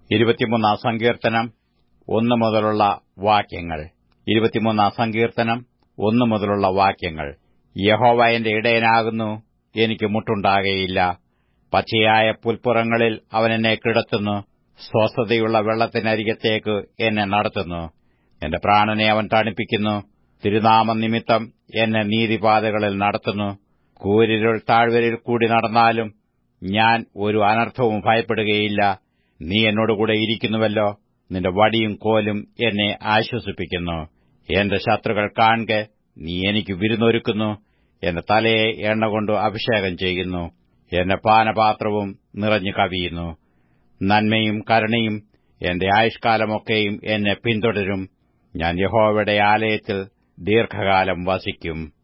ഇരുപത്തിമൂന്നാം സങ്കീർത്തനം ഒന്നു മുതലുള്ള വാക്യങ്ങൾ ഇരുപത്തിമൂന്നാം സങ്കീർത്തനം ഒന്നു മുതലുള്ള വാക്യങ്ങൾ യഹോവ എന്റെ ഇടയനാകുന്നു എനിക്ക് മുട്ടുണ്ടാകയില്ല പച്ചയായ പുൽപ്പുറങ്ങളിൽ അവൻ എന്നെ കിടത്തുന്നു സ്വസ്ഥതയുള്ള വെള്ളത്തിനരികത്തേക്ക് എന്നെ നടത്തുന്നു എന്റെ പ്രാണനെ അവൻ തണുപ്പിക്കുന്നു തിരുനാമം നിമിത്തം എന്നെ നീതിപാതകളിൽ നടത്തുന്നു കൂരിരുൾ താഴ്വരയിൽ കൂടി നടന്നാലും ഞാൻ ഒരു അനർത്ഥവും ഭയപ്പെടുകയില്ല നീ എന്നോടുകൂടെ ഇരിക്കുന്നുവല്ലോ നിന്റെ വടിയും കോലും എന്നെ ആശ്വസിപ്പിക്കുന്നു എന്റെ ശത്രുക്കൾ കാൺകെ നീ എനിക്ക് വിരുന്നൊരുക്കുന്നു എന്റെ തലയെ എണ്ണകൊണ്ട് അഭിഷേകം ചെയ്യുന്നു എന്റെ പാനപാത്രവും നിറഞ്ഞു കവിയുന്നു നന്മയും കരുണയും എന്റെ ആയുഷ്കാലമൊക്കെയും എന്നെ പിന്തുടരും ഞാൻ യഹോവയുടെ ആലയത്തിൽ ദീർഘകാലം വസിക്കും